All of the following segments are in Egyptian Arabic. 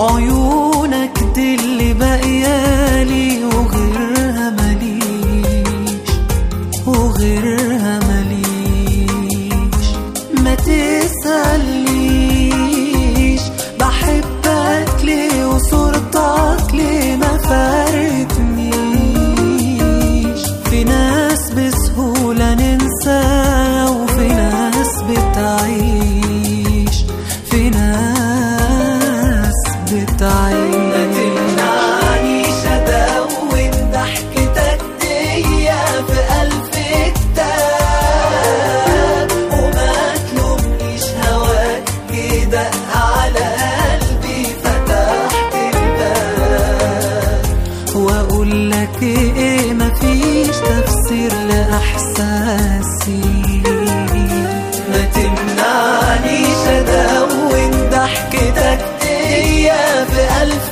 عيونك دي اللي باقيالي وغيرها ماليش وغيرها ماليش ما تسألنيش بحبك ليه وصورتك ليه ما فارقتنيش في ناس بسهولة ننسى وفي ناس بتعيش في ناس بتعيش ما تمنعنيش ادون ضحكتك دي في ألف كتاب وما تلومنيش هواك كده على قلبي فتحت الباب واقول لك ايه مفيش تفسير لاحساسي ما تمنعنيش ادون ضحكتك دي في الف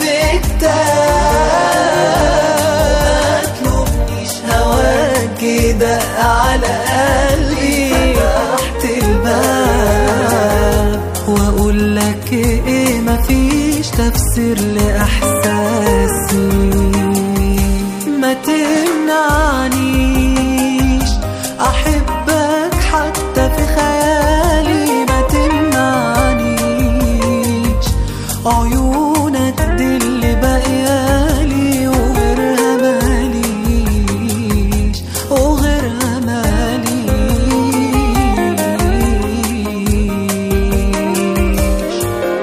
كتاب ما تلومنيش هواك كده على قلبي فتحت الباب واقول لك ايه مفيش تفسير لاحساسي ما تمنعنيش احبك حتى في خيالي ما تمنعنيش عيونك دي اللي باقيالي وغيرها ماليش وغيرها ماليش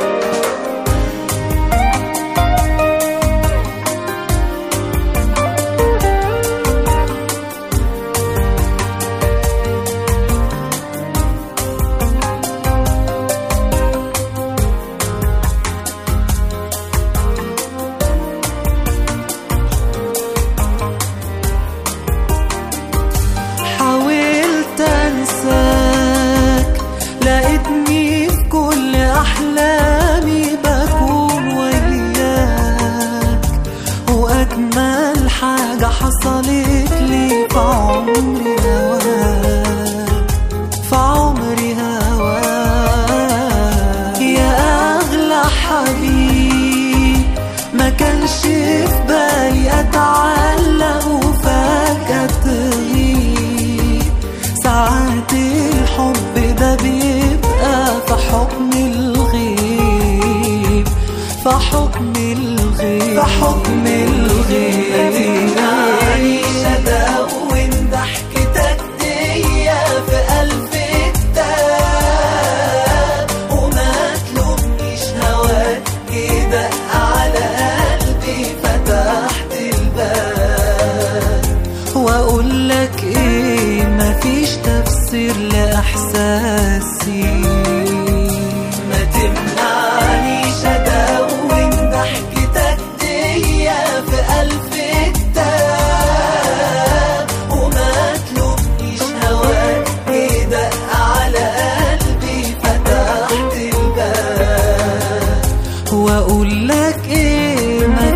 حاولت انساك لقيتني في كل احلامي بكون وياك واجمل حاجه حصلت لي في عمري هواك في عمري هواك يا اغلى حبيب ما كانش في بالي اتعلق وفجأة تغيب ساعات الحب ده بيبقى في حكم الغيب في حكم الغيب في حكم الغيب معليش ادون ضحكتك دي في ألف كتاب وما تلومنيش هواك كده على قلبي فتحت الباب واقول لك ايه مفيش تفسير لاحساسي ما تمنعنيش ادون ضحكتك دي في ألف كتاب وما تلومنيش هواك كده على قلبي فتحت الباب واقول لك ايه ما